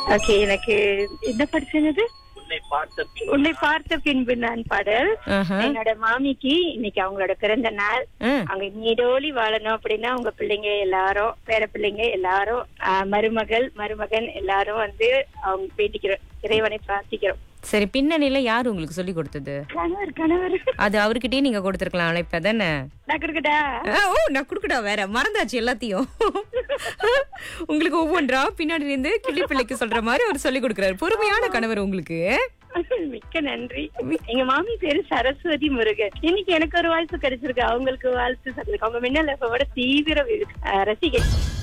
Okay எனக்கு என்ன படிச்சது உன்னை பார்த்த பின் உன்னை பார்த்த பின்பு நான் பாடல் ஆஹா. என்னோட மாமிக்கு இன்னைக்கு அவங்களோட பிறந்த நாள் ஆ. அவங்க நீடோழி வாழணும் அப்படின்னா உங்க பிள்ளைங்க எல்லாரும் பேர பிள்ளைங்க எல்லாரும் ஆ, மருமகள் மருமகன் எல்லாரும் வந்து அவங்க பேட்டிக்கிறோம் இறைவனை பிரார்த்திக்கிறோம் சரி பின்னணியில யார் உங்களுக்கு சொல்லி கொடுத்தது கணவர் கணவர் அது அவர்கிட்டயே நீங்க கொடுத்துருக்கலாம் அழைப்ப தானே நான் கொடுக்கட்டா ஆ, ஓ நான் குடுக்கடா வேற மறந்தாச்சு எல்லாத்தையும் உங்களுக்கு ஒவ்வொன்றா பின்னாடி இருந்து கிள்ளி பிள்ளைக்கு சொல்ற மாதிரி அவர் சொல்லி கொடுக்குறாரு பொறுமையான கணவர் உங்களுக்கு மிக்க நன்றி எங்க மாமி பேரு சரஸ்வதி முருகன் இன்னைக்கு எனக்கு ஒரு வாய்ப்பு கிடைச்சிருக்கு அவங்களுக்கு வாழ்த்து சொல்லிருக்கு அவங்க மின்னல் தீவிர வி- ஆ, ரசிகை